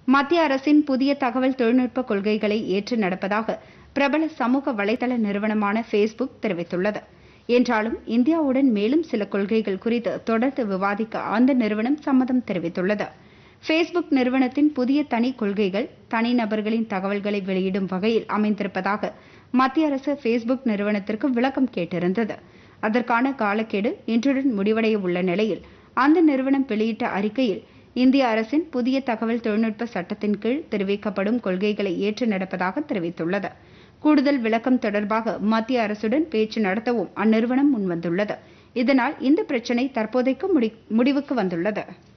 மத்திய அரசின் புதிய தகவல் தொழில்நுட்ப கொள்கைகளை ஏற்று நடப்பதாக பிரபல சமூக வலைதள நிறுவனமான ஃபேஸ்புக் தெரிவித்துள்ளது என்றாலும் இந்தியாவுடன் மேலும் சில கொள்கைகள் குறித்து தொடர்ந்து விவாதிக்க அந்த நிறுவனம் சம்மதம் தெரிவித்துள்ளது ஃபேஸ்புக் நிறுவனத்தின் புதிய தனி கொள்கைகள் தனிநபர்களின் தகவல்களை வெளியிடும் வகையில் அமைந்திருப்பதாக மத்திய அரசு ஃபேஸ்புக் நிறுவனத்திற்கு விளக்கம் கேட்டிருந்தது அதற்கான காலக்கெடு இன்றுடன் முடிவடைய உள்ள நிலையில் அந்த நிறுவனம் வெளியிட்ட அறிக்கையில் இந்திய அரசின் புதிய தகவல் தொழில்நுட்ப சட்டத்தின் கீழ் தெரிவிக்கப்படும் கொள்கைகளை ஏற்று நடப்பதாக தெரிவித்துள்ளது கூடுதல் விளக்கம் தொடர்பாக மத்திய அரசுடன் பேச்சு நடத்தவும் அந்நிறுவனம் முன்வந்துள்ளது இதனால் இந்த பிரச்சினை தற்போதைக்கு முடி- முடிவுக்கு வந்துள்ளது